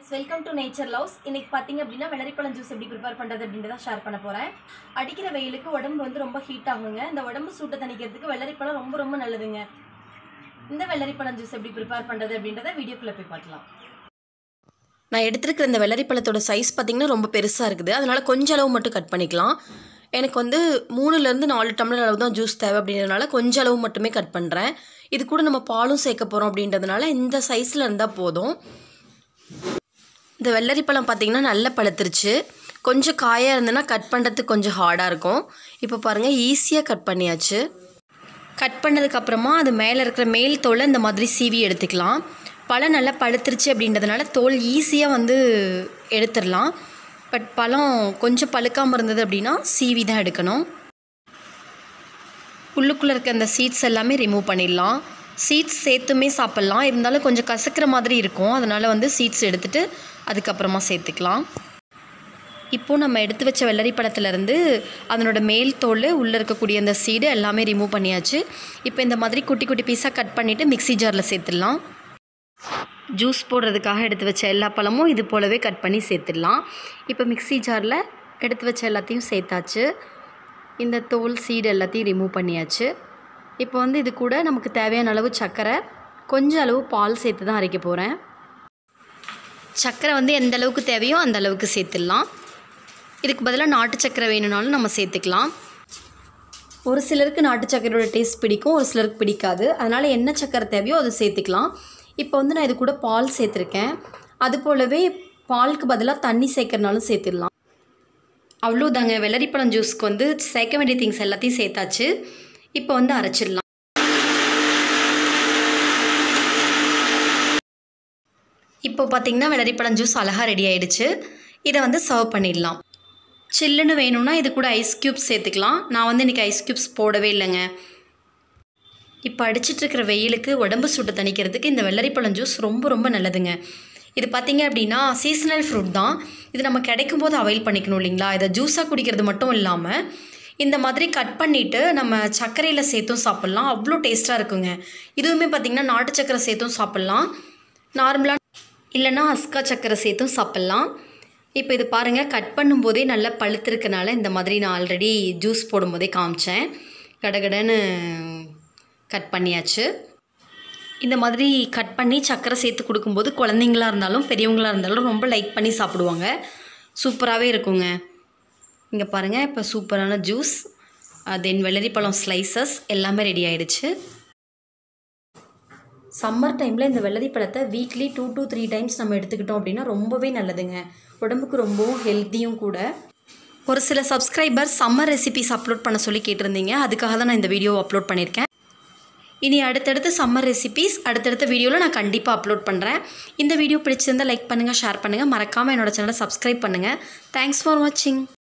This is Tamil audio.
friends welcome to nature loves இன்னைக்கு பார்த்தீங்க அப்படின்னா வெள்ளரிப்பழம் ஜூஸ் எப்படி ப்ரிப்பேர் பண்ணுறது அப்படின்றத ஷேர் பண்ண போகிறேன் அடிக்கிற வெயிலுக்கு உடம்பு வந்து ரொம்ப ஹீட் ஆகுங்க இந்த உடம்பு சூட்டை தணிக்கிறதுக்கு வெள்ளரிப்பழம் ரொம்ப ரொம்ப நல்லதுங்க இந்த வெள்ளரிப்பழம் ஜூஸ் எப்படி ப்ரிப்பேர் பண்ணுறது அப்படின்றத வீடியோக்குள்ளே போய் பார்க்கலாம் நான் எடுத்திருக்கிற இந்த வெள்ளரிப்பழத்தோட சைஸ் பார்த்திங்கன்னா ரொம்ப பெருசாக இருக்குது அதனால் கொஞ்சம் அளவு மட்டும் கட் பண்ணிக்கலாம் எனக்கு வந்து மூணுலேருந்து நாலு டம்ளர் அளவு தான் ஜூஸ் தேவை அப்படின்றதுனால கொஞ்சம் அளவு மட்டுமே கட் பண்ணுறேன் இது கூட நம்ம பாலும் சேர்க்க போகிறோம் அப்படின்றதுனால இந்த சைஸில் இருந்தால் போதும் இந்த வெள்ளரிப்பழம் பார்த்திங்கன்னா நல்லா பழுத்துருச்சு கொஞ்சம் காயாக இருந்ததுன்னா கட் பண்ணுறதுக்கு கொஞ்சம் ஹார்டாக இருக்கும் இப்போ பாருங்கள் ஈஸியாக கட் பண்ணியாச்சு கட் பண்ணதுக்கப்புறமா அது மேலே இருக்கிற மேல் தோலை இந்த மாதிரி சீவி எடுத்துக்கலாம் பழம் நல்லா பழுத்துருச்சு அப்படின்றதுனால தோல் ஈஸியாக வந்து எடுத்துடலாம் பட் பழம் கொஞ்சம் பழுக்காமல் இருந்தது அப்படின்னா சீவி தான் எடுக்கணும் உள்ளுக்குள்ளே இருக்க அந்த சீட்ஸ் எல்லாமே ரிமூவ் பண்ணிடலாம் சீட்ஸ் சேர்த்துமே சாப்பிட்லாம் இருந்தாலும் கொஞ்சம் கசக்கிற மாதிரி இருக்கும் அதனால் வந்து சீட்ஸ் எடுத்துகிட்டு அதுக்கப்புறமா சேர்த்துக்கலாம் இப்போது நம்ம எடுத்து வச்ச வெள்ளரி பழத்துலேருந்து அதனோட மேல் தோல் உள்ளே இருக்கக்கூடிய அந்த சீடு எல்லாமே ரிமூவ் பண்ணியாச்சு இப்போ இந்த மாதிரி குட்டி குட்டி பீஸாக கட் பண்ணிவிட்டு மிக்ஸி ஜாரில் சேர்த்துடலாம் ஜூஸ் போடுறதுக்காக எடுத்து வச்ச எல்லா பழமும் இது போலவே கட் பண்ணி சேர்த்துடலாம் இப்போ மிக்ஸி ஜாரில் எடுத்து வச்ச எல்லாத்தையும் சேர்த்தாச்சு இந்த தோல் சீடு எல்லாத்தையும் ரிமூவ் பண்ணியாச்சு இப்போ வந்து இது கூட நமக்கு தேவையான அளவு சர்க்கரை கொஞ்சம் அளவு பால் சேர்த்து தான் அரைக்க போகிறேன் சர்க்கரை வந்து எந்த அளவுக்கு தேவையோ அந்த அளவுக்கு சேர்த்துடலாம் இதுக்கு பதிலாக நாட்டு சர்க்கரை வேணும்னாலும் நம்ம சேர்த்துக்கலாம் ஒரு சிலருக்கு நாட்டு சர்க்கரையோட டேஸ்ட் பிடிக்கும் ஒரு சிலருக்கு பிடிக்காது அதனால் என்ன சர்க்கரை தேவையோ அதை சேர்த்துக்கலாம் இப்போ வந்து நான் இது கூட பால் சேர்த்துருக்கேன் அது போலவே பாலுக்கு பதிலாக தண்ணி சேர்க்கறனாலும் சேர்த்துடலாம் அவ்வளோதாங்க வெள்ளரிப்பழம் ஜூஸ்க்கு வந்து சேர்க்க வேண்டிய திங்ஸ் எல்லாத்தையும் சேர்த்தாச்சு இப்போ வந்து அரைச்சிடலாம் இப்போ பார்த்தீங்கன்னா வெள்ளரிப்பழம் ஜூஸ் அழகாக ரெடி ஆயிடுச்சு இதை வந்து சர்வ் பண்ணிடலாம் சில்லுன்னு வேணும்னா இது கூட ஐஸ் க்யூப்ஸ் சேர்த்துக்கலாம் நான் வந்து இன்றைக்கி ஐஸ் க்யூப்ஸ் போடவே இல்லைங்க இப்போ அடிச்சிட்ருக்கிற வெயிலுக்கு உடம்பு சூட்டை தணிக்கிறதுக்கு இந்த வெள்ளரிப்பழம் ஜூஸ் ரொம்ப ரொம்ப நல்லதுங்க இது பார்த்தீங்க அப்படின்னா சீசனல் ஃப்ரூட் தான் இது நம்ம கிடைக்கும் போது அவைல் பண்ணிக்கணும் இல்லைங்களா இதை ஜூஸாக குடிக்கிறது மட்டும் இல்லாமல் இந்த மாதிரி கட் பண்ணிவிட்டு நம்ம சர்க்கரையில் சேர்த்தும் சாப்பிட்லாம் அவ்வளோ டேஸ்ட்டாக இருக்குங்க இதுவுமே பார்த்திங்கன்னா நாட்டு சர்க்கரை சேர்த்தும் சாப்பிட்லாம் நார்மலாக இல்லைன்னா அஸ்கா சர்க்கரை சேர்த்தும் சாப்பிட்லாம் இப்போ இது பாருங்கள் கட் பண்ணும்போதே நல்லா பழுத்திருக்கனால இந்த மாதிரி நான் ஆல்ரெடி ஜூஸ் போடும்போதே காமிச்சேன் கடகடன்னு கட் பண்ணியாச்சு இந்த மாதிரி கட் பண்ணி சர்க்கரை சேர்த்து கொடுக்கும்போது குழந்தைங்களா இருந்தாலும் பெரியவங்களா இருந்தாலும் ரொம்ப லைக் பண்ணி சாப்பிடுவாங்க சூப்பராகவே இருக்குங்க இங்கே பாருங்கள் இப்போ சூப்பரான ஜூஸ் தென் வெள்ளரிப்பழம் ஸ்லைசஸ் எல்லாமே ரெடி ஆயிடுச்சு சம்மர் டைமில் இந்த வெள்ளரி பழத்தை weekly two to three times நம்ம எடுத்துக்கிட்டோம் அப்படின்னா ரொம்பவே நல்லதுங்க உடம்புக்கு ரொம்பவும் ஹெல்த்தியும் கூட ஒரு சில சப்ஸ்கிரைபர் சம்மர் ரெசிபிஸ் அப்லோட் பண்ண சொல்லி கேட்டிருந்தீங்க அதுக்காக தான் நான் இந்த வீடியோ அப்லோட் பண்ணியிருக்கேன் இனி அடுத்தடுத்து சம்மர் ரெசிபிஸ் அடுத்தடுத்த வீடியோவில் நான் கண்டிப்பாக அப்லோட் பண்ணுறேன் இந்த வீடியோ பிடிச்சிருந்தால் லைக் பண்ணுங்கள் ஷேர் பண்ணுங்கள் மறக்காமல் என்னோட சேனலை சப்ஸ்கிரைப் பண்ணுங்கள் தேங்க்ஸ் ஃபார் வாட்சிங்